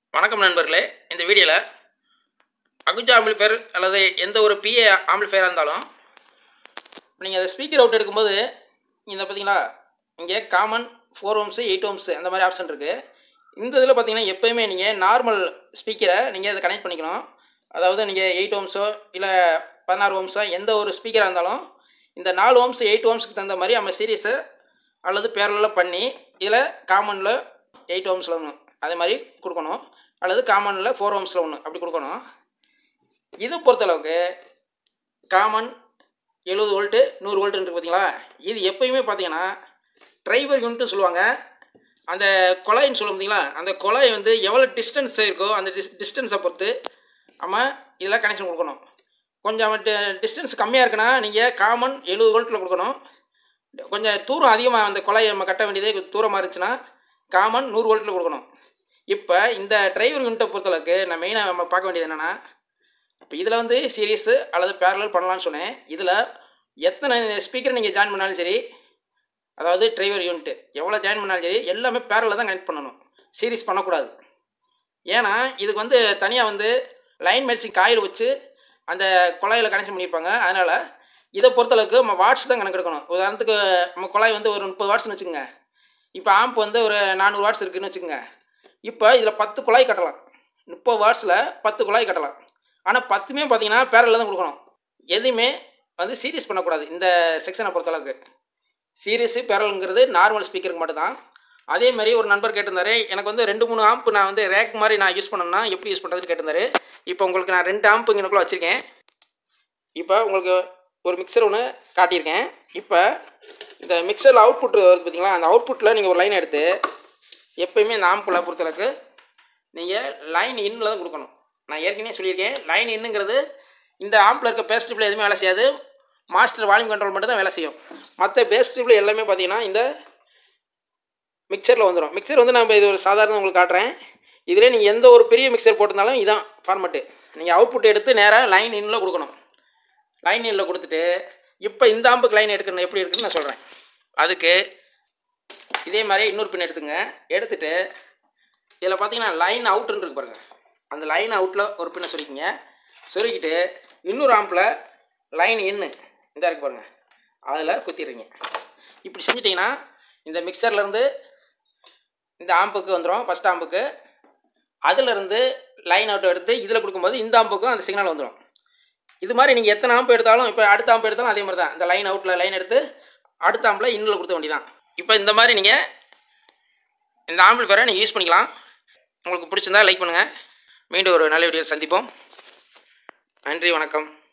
வணக்கம் நண்பர்களே இந்த வீடியோவில் அகுஜா ஆம்பிளிஃபயர் அல்லது எந்த ஒரு பிஏ ஆம்பிளிஃபயராக இருந்தாலும் நீங்கள் அதை ஸ்பீக்கர் அவுட் எடுக்கும்போது இந்த பார்த்தீங்களா இங்கே common four ohms eight ohms அந்த மாதிரி ஆப்ஷன் இருக்குது இந்த இதில் பார்த்தீங்கன்னா எப்போயுமே நீங்கள் நார்மல் ஸ்பீக்கரை நீங்கள் அதை கனெக்ட் பண்ணிக்கணும் அதாவது நீங்கள் எயிட் ஓம்ஸோ இல்லை பதினாறு ஓம்ஸோ எந்த ஒரு ஸ்பீக்கராக இருந்தாலும் இந்த நாலு ஓம்ஸ் எயிட் ஓம்ஸுக்கு தகுந்த மாதிரி நம்ம சீரியஸை அல்லது பேரலில் பண்ணி இதில் காமனில் எயிட் ஓம்ஸில் ஒன்று அதே மாதிரி கொடுக்கணும் அல்லது காமனில் ஃபோர் ஓம்ஸில் ஒன்று அப்படி கொடுக்கணும் இதை பொறுத்தளவுக்கு காமன் எழுபது வோல்ட்டு நூறு வோல்ட்டு இருக்குது பார்த்தீங்களா இது எப்பயுமே பார்த்தீங்கன்னா டிரைவர் யூனிட்னு சொல்லுவாங்க அந்த குழாயின்னு சொல்லுவோம் பார்த்தீங்களா அந்த குழாய் வந்து எவ்வளோ டிஸ்டன்ஸ் இருக்கோ அந்த டிஸ் டிஸ்டன்ஸை பொறுத்து நம்ம இதில் கனெக்ஷன் கொடுக்கணும் கொஞ்சம் டிஸ்டன்ஸ் கம்மியாக இருக்குன்னா நீங்கள் காமன் எழுபது வோல்ட்டில் கொடுக்கணும் கொஞ்சம் தூரம் அதிகமாக அந்த குழாயை நம்ம கட்ட வேண்டியதே தூரமாக இருந்துச்சுன்னா காமன் நூறு வோல்ட்டில் கொடுக்கணும் இப்போ இந்த டிரைவர் யூனிட்டை பொறுத்தளவுக்கு நான் மெயினாக நம்ம பார்க்க வேண்டியது என்னென்னா இப்போ இதில் வந்து சீரியஸு அல்லது பேரலல் பண்ணலான்னு சொன்னேன் இதில் எத்தனை ஸ்பீக்கர் நீங்கள் ஜாயின் பண்ணாலும் சரி அதாவது டிரைவர் யூனிட்டு எவ்வளோ ஜாயின் பண்ணாலும் சரி எல்லாமே பேரலில் தான் கனெக்ட் பண்ணணும் சீரிஸ் பண்ணக்கூடாது ஏன்னா இதுக்கு வந்து தனியாக வந்து லைன் மேட்சிங் காயில் வச்சு அந்த குழாயில் கனெக்ஷன் பண்ணியிருப்பாங்க அதனால் இதை பொறுத்தளவுக்கு நம்ம வாட்ஸ் தான் கணக்கெடுக்கணும் உதாரணத்துக்கு நம்ம குழாய் வந்து ஒரு முப்பது வாட்ஸ்னு வச்சுக்கோங்க இப்போ ஆம்ப் வந்து ஒரு நானூறு வாட்ஸ் இருக்குதுன்னு வச்சுக்கோங்க இப்போ இதில் பத்து குழாய் கட்டலாம் முப்பது வாட்ஸில் பத்து குழாய் கட்டலாம் ஆனால் பத்துமே பார்த்தீங்கன்னா பேரலில் தான் கொடுக்கணும் எதுவுமே வந்து சீரியஸ் பண்ணக்கூடாது இந்த செக்ஷனை பொறுத்தளவுக்கு சீரியஸு பேரலுங்கிறது நார்மல் ஸ்பீக்கருக்கு மட்டும்தான் அதே மாதிரி ஒரு நண்பர் கேட்டிருந்தாரு எனக்கு வந்து ரெண்டு மூணு ஆம்ப் நான் வந்து ரேக் மாதிரி நான் யூஸ் பண்ணணும்னா எப்படி யூஸ் பண்ணுறதுன்னு கேட்டிருந்தாரு இப்போ உங்களுக்கு நான் ரெண்டு ஆம்ப் இங்கனக்குள்ளே வச்சுருக்கேன் இப்போ உங்களுக்கு ஒரு மிக்சர் ஒன்று காட்டியிருக்கேன் இப்போ இந்த மிக்சரில் அவுட்புட் வருது பார்த்தீங்களா அந்த அவுட்புட்டில் நீங்கள் ஒரு லைன் எடுத்து எப்பயுமே இந்த ஆம்புல பொறுத்தளவுக்கு நீங்கள் லைன் இன்னில் தான் கொடுக்கணும் நான் ஏற்கனவே சொல்லியிருக்கேன் லைன் இன்னுங்கிறது இந்த ஆம்பில் இருக்க பேஸ் ட்ரிப்பில் எதுவுமே வேலை செய்யாது மாஸ்டர் வால்யூம் கண்ட்ரோல் மட்டும் தான் வேலை செய்யும் மற்ற பேஸ் ட்ரிப்பில் எல்லாமே பார்த்தீங்கன்னா இந்த மிக்சரில் வந்துடும் மிக்சர் வந்து நம்ம இது ஒரு சாதாரண உங்களுக்கு காட்டுறேன் இதில் நீங்கள் எந்த ஒரு பெரிய மிக்சர் போட்டிருந்தாலும் இதான் ஃபார்மெட்டு நீங்கள் அவுட்புட் எடுத்து நேராக லைன் இன்னில் கொடுக்கணும் லைன் இன்னில் கொடுத்துட்டு இப்போ இந்த ஆம்புக்கு லைன் எடுக்கணும் எப்படி எடுக்குன்னு நான் சொல்கிறேன் அதுக்கு இதே மாதிரி இன்னொரு பின் எடுத்துங்க எடுத்துட்டு இதில் பார்த்தீங்கன்னா லைன் அவுட்டுன்னு இருக்கு பாருங்கள் அந்த லைன் அவுட்டில் ஒரு பின்னை சொல்லிக்கிங்க சொருக்கிட்டு இன்னொரு ஆம்பில் லைன் இன்னு இந்த இருக்கு பாருங்கள் அதில் குத்திடுறீங்க இப்படி செஞ்சிட்டிங்கன்னா இந்த மிக்சர்லேருந்து இந்த ஆம்புக்கு வந்துடும் ஃபஸ்ட் ஆம்புக்கு அதிலிருந்து லைன் அவுட் எடுத்து இதில் கொடுக்கும்போது இந்த ஆம்புக்கும் அந்த சிக்னல் வந்துடும் இது மாதிரி நீங்கள் எத்தனை ஆம்பு எடுத்தாலும் இப்போ அடுத்த ஆம்பு எடுத்தாலும் அதே மாதிரி தான் இந்த லைன் அவுட்டில் லைன் எடுத்து அடுத்த ஆம்பில் இன்னில் கொடுத்த வேண்டியதான் இப்போ இந்த மாதிரி நீங்கள் இந்த ஆம்பிள்ஃபேரை நீங்கள் யூஸ் பண்ணிக்கலாம் உங்களுக்கு பிடிச்சிருந்தா லைக் பண்ணுங்கள் மீண்டும் ஒரு நல்ல வீடியோ சந்திப்போம் நன்றி வணக்கம்